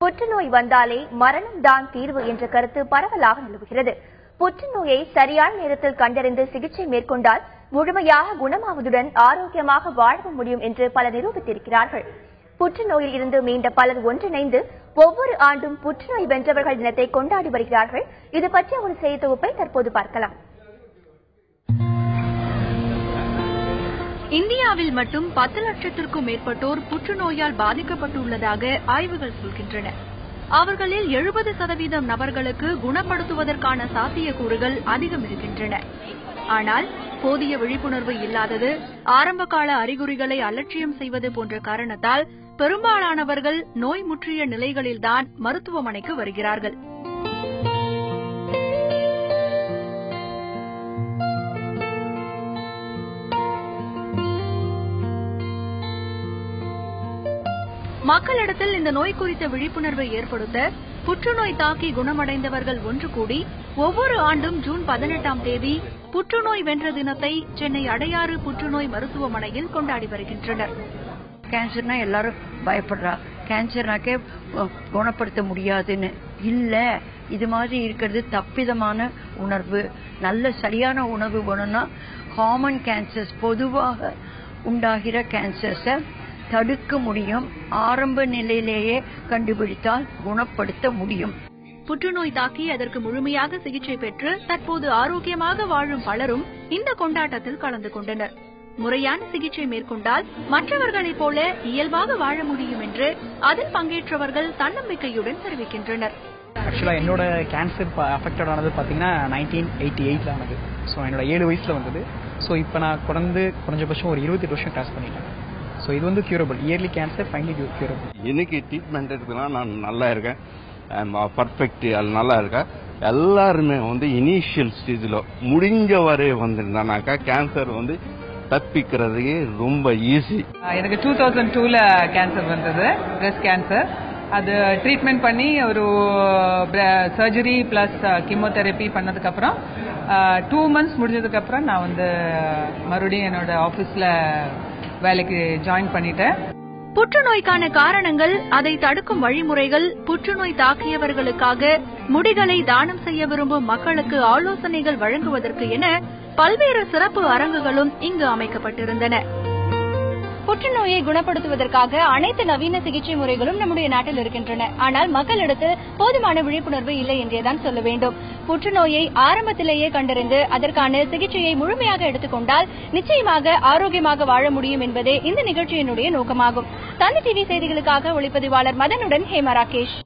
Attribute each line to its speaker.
Speaker 1: புற்றுநோய் வந்தாலே மரணம் தான் தீர்வு என்ற கருத்து பரவலாக நிலவுகிறது புற்றுநோயை சரியான நேரத்தில் கண்டறிந்து சிகிச்சை மேற்கொண்டால் முழுமையாக குணமாவதுடன் ஆரோக்கியமாக வாழவும் முடியும் என்று பலர் நிரூபித்திருக்கிறார்கள் புற்றுநோயில் இருந்து மீண்ட பலர் ஒன்றிணைந்து ஒவ்வொரு ஆண்டும் புற்றுநோய் வென்றவர்கள் தினத்தை கொண்டாடி வருகிறார்கள் இது பற்றிய ஒரு செய்தி தொகுப்பை தற்போது பார்க்கலாம்
Speaker 2: இந்தியாவில் மட்டும் பத்து லட்சத்திற்கும் மேற்பட்டோர் புற்றுநோயால் பாதிக்கப்பட்டுள்ளதாக ஆய்வுகள் சொல்கின்றன அவர்களில் எழுபது சதவீதம் நபர்களுக்கு குணப்படுத்துவதற்கான சாத்தியக்கூறுகள் அதிகம் இருக்கின்றன ஆனால் போதிய விழிப்புணர்வு இல்லாதது ஆரம்பகால அறிகுறிகளை அலட்சியம் செய்வது போன்ற காரணத்தால் பெரும்பாலானவர்கள் நோய் முற்றிய நிலைகளில்தான் மருத்துவமனைக்கு வருகிறார்கள் மக்களிடத்தில் இந்த நோய் குறித்த விழிப்புணர்வை ஏற்படுத்த புற்றுநோய் தாக்கி குணமடைந்தவர்கள் ஒன்று கூடி ஒவ்வொரு ஆண்டும் ஜூன் பதினெட்டாம் தேதி புற்றுநோய் வென்ற தினத்தை சென்னை அடையாறு புற்றுநோய் மருத்துவமனையில் கொண்டாடி வருகின்றனர்
Speaker 3: கேன்சர்னா எல்லாரும் பயப்படுறா கேன்சர்னாக்கே அஹ், குணப்படுத்த முடியாதுன்னு இல்ல இது மாதிரி இருக்கிறது தப்பிதமான உணர்வு நல்ல சரியான உணர்வு வேணும்னா காமன் கேன்சர்ஸ் பொதுவாக உண்டாகிற கேன்சர்ஸை தடுக்க முடியும் ஆரம்ப நிலையிலேயே கண்டுபிடித்தால் குணப்படுத்த முடியும்
Speaker 2: புற்றுநோய் தாக்கி அதற்கு முழுமையாக சிகிச்சை பெற்று தற்போது ஆரோக்கியமாக வாழும் பலரும் இந்த கொண்டாட்டத்தில் கலந்து கொண்டனர் முறையான சிகிச்சை மேற்கொண்டால் மற்றவர்களைப் போல இயல்பாக வாழ முடியும் என்று அதில் பங்கேற்றவர்கள் தன்னம்பிக்கையுடன் தெரிவிக்கின்றனர்
Speaker 4: ஆக்சுவலாக என்னோட கேன்சர் அஃபெக்டட் ஆனது பார்த்தீங்கன்னா நைன்டீன் எயிட்டி எயிட்டில் ஆனது ஸோ என்னோட ஏழு வயசில் வந்தது ஸோ இப்போ நான் குறைந்து குறைஞ்சபட்சம் ஒரு இருபத்தெட்டு வருஷம் கிராஸ் பண்ணிட்டேன் ஸோ இது வந்து curable early cancer finally curable
Speaker 5: இன்னைக்கு ட்ரீட்மெண்ட் எடுத்துனா நான் நல்லா இருக்கேன் பர்ஃபெக்ட் அது நல்லா இருக்கேன் எல்லாருமே வந்து இனிஷியல் ஸ்டேஜில் முடிஞ்ச வரை வந்திருந்தானாக்கா கேன்சர் வந்து தப்பிக்கிறதுக்கு ரொம்ப ஈஸி
Speaker 6: எனக்கு டூ தௌசண்ட் டூல கேன்சர் வந்தது பிரஸ்ட் கேன்சர் அது ட்ரீட்மெண்ட் பண்ணி ஒரு சர்ஜரி பிளஸ் கீமோதெரப்பி பண்ணதுக்கப்புறம் டூ மந்த்ஸ் முடிஞ்சதுக்கப்புறம் நான் வந்து மறுபடியும் என்னோட ஆஃபீஸில் வேலைக்கு ஜாயின் பண்ணிட்டேன்
Speaker 2: புற்றுநோய்க்கான காரணங்கள் அதை தடுக்கும் வழிமுறைகள் புற்றுநோய் தாக்கியவர்களுக்காக முடிகளை தானம் செய்ய விரும்பும் மக்களுக்கு ஆலோசனைகள் வழங்குவதற்கு என பல்வேறு சிறப்பு அரங்குகளும் இங்கு அமைக்கப்பட்டிருந்தன
Speaker 7: புற்றுநோயை குணப்படுத்துவதற்காக அனைத்து நவீன சிகிச்சை முறைகளும் நம்முடைய நாட்டில் இருக்கின்றன ஆனால் மக்களிடத்தில் போதுமான விழிப்புணர்வு இல்லை என்றேதான் சொல்ல வேண்டும் புற்றுநோயை ஆரம்பத்திலேயே கண்டறிந்து அதற்கான சிகிச்சையை முழுமையாக எடுத்துக்கொண்டால் நிச்சயமாக ஆரோக்கியமாக வாழ முடியும் என்பதே இந்த நிகழ்ச்சியினுடைய நோக்கமாகும் தந்தி டிவி செய்திகளுக்காக ஒளிப்பதிவாளர் மதனுடன் ஹேமா ராகேஷ்